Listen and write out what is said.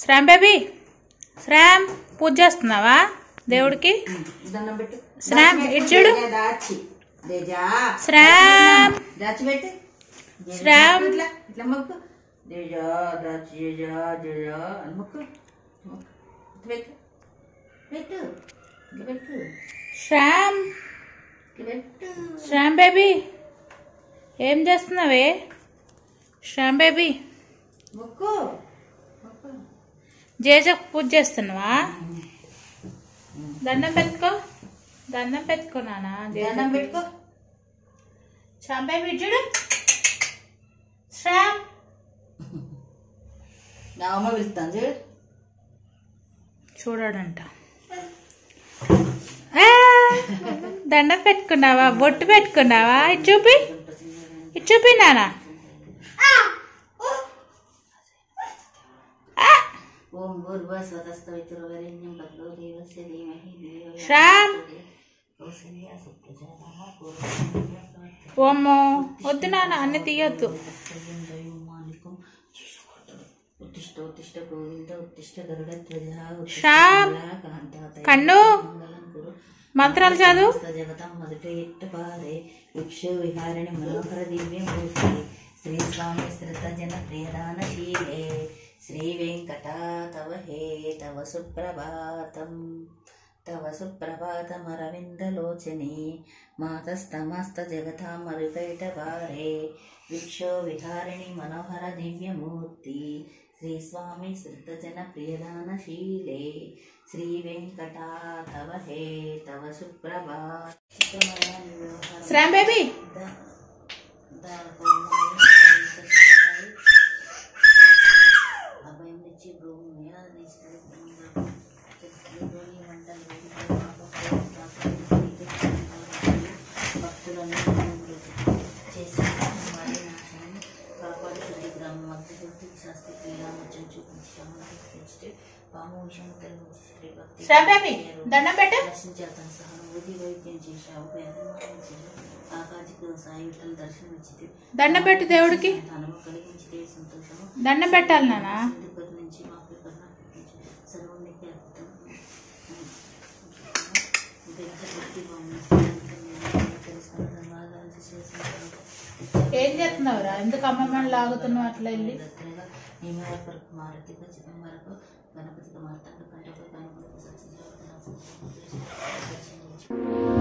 శ్రామ్ baby శ్రామ్ పూజ చేస్తున్నావా దేవుడికి దండం పెట్టు శ్రామ్ ఇటు చూడు తేజా దాచి తేజా శ్రామ్ దాచి పెట్టు శ్రామ్. ఇట్లా ఇట్లా మొక్కు తేజా దాచి తేజా తేజా అని మొక్కు మొక్కు. ఇట్లా పెట్టు పెట్టు ఇట్లా పెట్టు శ్రామ్ ఇట్లా పెట్టు శ్రామ్ బేబీ ఏం చేస్తున్నావే శ్రామ్ బేబీ మొక్కు మొక్కు జేజకు పూజ చేస్తున్నావా దండం పెట్టుకో దండం పెట్టుకో నాన్న దండం పెట్టుకో శ్రామ్ బేబీ ఇటు చూడు శ్రామ్ నా అమ్మ పిలుస్తాను చూడు చూడడంట ఆ, దండం పెట్టుకున్నావా బొట్టు పెట్టుకున్నావా ఇటు చూపి ఇటు చూపి నానా ఓం భూర్భస్వతస్తవితుర్వరేణ్యం భద్రో దేవస్య ధీమహి ధియో యో శ్రామ్ కౌసల్యా సుప్రజాతః ఓమ్మో వద్దు నాన్న అన్ని తీయొద్దు పూర్వం దయోమాలికం ఉత్తిష్ట ఉత్తిష్ట గోవింద ఉత్తిష్ట గరుడధ్వజ శ్యామ్. కన్ను మంత్రాలు చదువు జగతం మొదట ఎట్టు పారే యక్ష విహారిణి మనోహర దివ్యమూర్తి శ్రీ స్వామి శ్రుత జన ప్రియదానశీలే శ్రీ వెంకట తవ హే తవ సుప్రభాతం తవ సుప్రభాతమరవిందలోచని మాతస్తమస్త జగతాం మరుపేట వారే విక్షో విహారిణి మనోహర దివ్యమూర్తి శ్రీ స్వామి శ్రుతజన ప్రియదానశీలే శ్రీ వెంకట తవ హే తవ సుప్రభాత శ్రామ్ బేబీ అభయం నుంచి భూమి భక్తులను చేసి వారి నాశనం కాపాడు శుద్ధి గ్రామం మధ్య శుద్ధి శాస్త్రి క్రీడామత్యం చూపించి సంబంధించి పాము విషయం కలిగించి శ్రీ భక్తి శ్రామ్ బేబీ దండం పెట్టు దర్శించి అతని సహానుభూతి వైద్యం చేశావు ఆకాశిక సాయి విఠల దర్శనం ఇచ్చి దండం పెట్టు దేవుడికి సంతానము కలిగించితే సంతోషము దండం పెట్టాలి నాన్న తిరుపతి నుంచి మాకు కర్ణ సర్వం నీకే అద్భుతం తెలుసుకున్న ధన్యవాదాలు చేసిన ఏం చేస్తున్నావురా ఎందుకు అమ్మమ్మని లాగుతున్నావు అట్లా వెళ్ళి దత్తనగా నీ వరకు మారుతి ఖచ్చితం వరకు గణపతికి మార్తాండ కంటే గణపతి సత్య